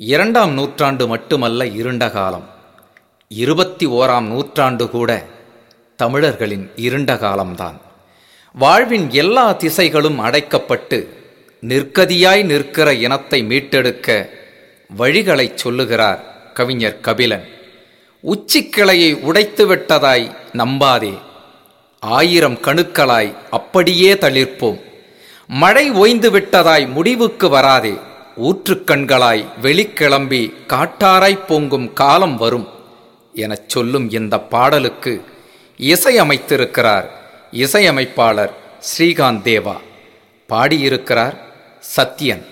இரண்டாம் நூற்றாண்டு மட்டுமல்ல இருண்ட காலம் இருபத்தி ஓராம் நூற்றாண்டு கூட தமிழர்களின் இருண்ட காலம்தான் வாழ்வின் எல்லா திசைகளும் அடைக்கப்பட்டு நிற்கதியாய் நிற்கிற இனத்தை மீட்டெடுக்க வழிகளைச் சொல்லுகிறார் கவிஞர் கபிலன் உச்சிக்கிளையை உடைத்து விட்டதாய் நம்பாதே ஆயிரம் கணுக்களாய் அப்படியே தளிர்ப்போம் மழை ஓய்ந்து விட்டதாய் முடிவுக்கு வராதே ஊற்றுக்கண்களாய் வெளிக்கிளம்பி காட்டாராய் பொங்கும் காலம் வரும் எனச் சொல்லும் இந்த பாடலுக்கு இசையமைத்திருக்கிறார் இசையமைப்பாளர் ஸ்ரீகாந்த் தேவா பாடியிருக்கிறார் சத்யன்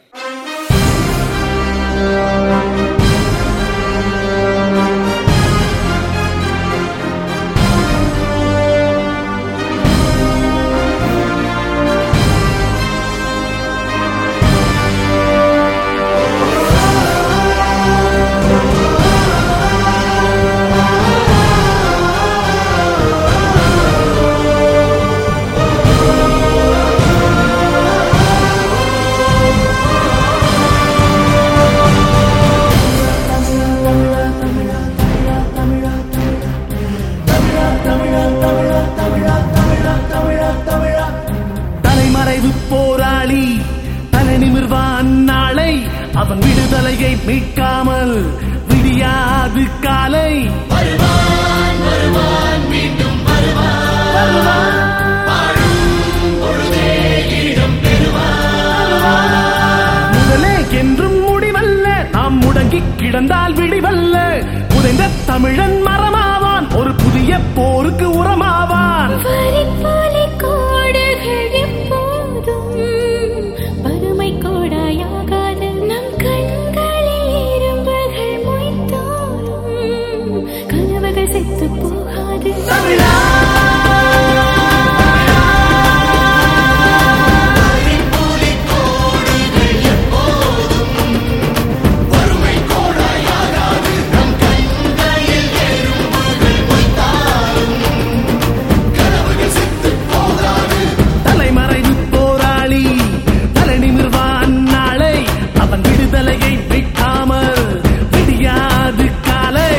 தலைமறைவு போராளி தலை நிமிர்வான் நாளை அவன் விடுதலையை மீட்காமல் விடியாது காலை முதலே என்றும் முடிவல்ல நாம் முடங்கி கிடந்தால் விடிவல்ல புதைந்த தமிழன் மரமாவான் ஒரு புதிய போருக்கு உரமாவான் வரிப்போலை கோடுகள் எப்போதும் வறுமை கோடாயாகாது நம் கண்களில் இரும்புகள் மொய்த்தோறும் கனவுகள் செத்து போகாது தலைமறைவு போராளி தலை நிமிர்வான் நாளை அவன் விடுதலையை விட்டாமல் விடியாது காலை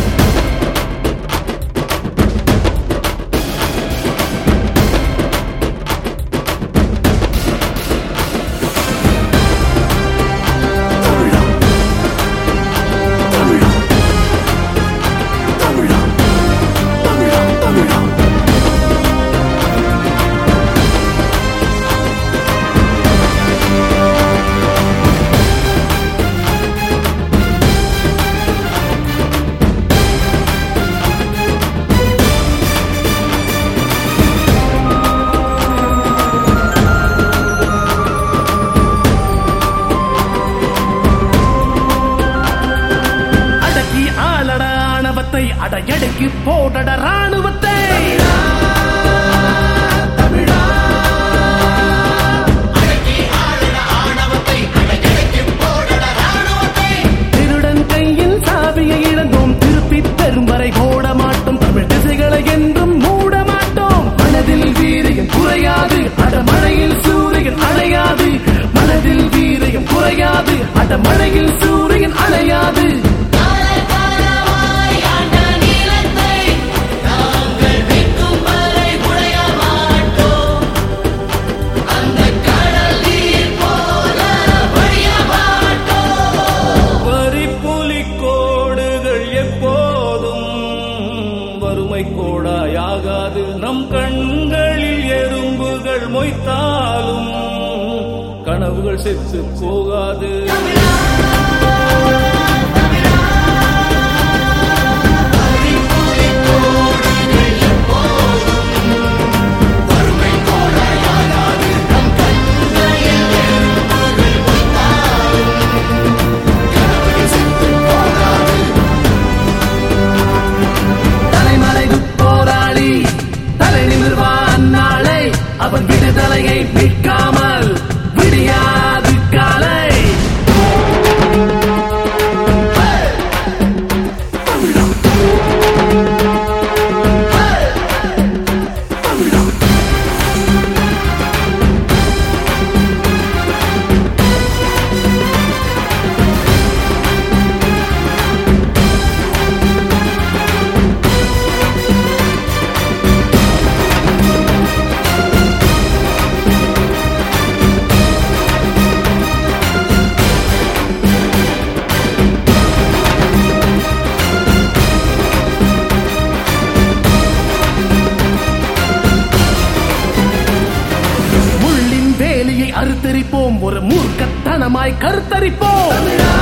அடக்கி ஆளட ஆணவத்தை அடையடைக்கு போடட ராணுவத்தை திருடன் கையில் சாவியை இழந்தோம் திருப்பி பெறும் வரை போட மாட்டோம் தமிழ் திசைகளை என்றும் மூட மாட்டோம் மனதில் வீரியம் குறையாது அடமழையில் சூரியன் அணையாது மனதில் வீரியம் குறையாது அடமழையில் சூரியன் அணையாது வரிப்புலி கோடுகள் எப்போதும் வறுமை கோடாயாகாது நம் கண்களில் எறும்புகள் மொய்த்தாலும் கனவுகள் செத்து போகாது தலைமறைவு போராளி தலை நிமிர்வான் நாளை அவன் விடுதலையை மீட்காமல் விடியாது காலை ஒரு மூர்க்கத்தனமாய் கருத்தரிப்போம்